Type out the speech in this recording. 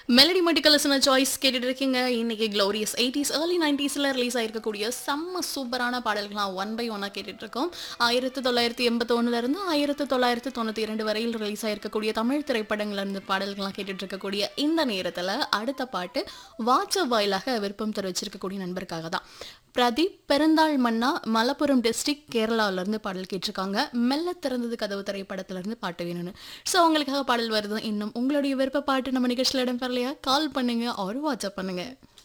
melody மெடிக்கல்ஸ்னு choice கேட்டுட்டு இருக்கீங்க இன்னைக்கு க்ளோரியஸ் எயிட்டிஸ் ஏர்லி நைன்டிஸில் ரிலீஸ் ஆயிருக்கக்கூடிய செம்ம சூப்பரான பாடல்கள்லாம் ஒன் பை ஒன்னாக கேட்டுட்டு இருக்கோம் ஆயிரத்தி தொள்ளாயிரத்தி எண்பத்தொன்னுல இருந்து ஆயிரத்தி தொள்ளாயிரத்தி தொண்ணூற்றி இரண்டு வரையில் ரிலீஸ் ஆயிருக்கக்கூடிய தமிழ் திரைப்படங்கள்ல இருந்து பாடல்கள்லாம் கேட்டுட்டு இருக்கக்கூடிய இந்த நேரத்தில் அடுத்த பாட்டு வாட்ஸ்அப் வாயிலாக விருப்பம் தெரிவிச்சிருக்கக்கூடிய நண்பருக்காக தான் பிரதீப் பெருந்தாள் மன்னா மலப்புரம் டிஸ்ட்ரிக்ட் கேரளால இருந்து பாடல் கேட்டிருக்காங்க மெல்ல திறந்தது கதவு திரைப்படத்துல இருந்து பாட்டு வேணும்னு ஸோ உங்களுக்காக பாடல் வருது இன்னும் உங்களுடைய விருப்ப பாட்டு நம்ம நிகழ்ச்சியில் இடம் பெறலையா கால் பண்ணுங்க ஒரு வாட்ஸ்அப் பண்ணுங்க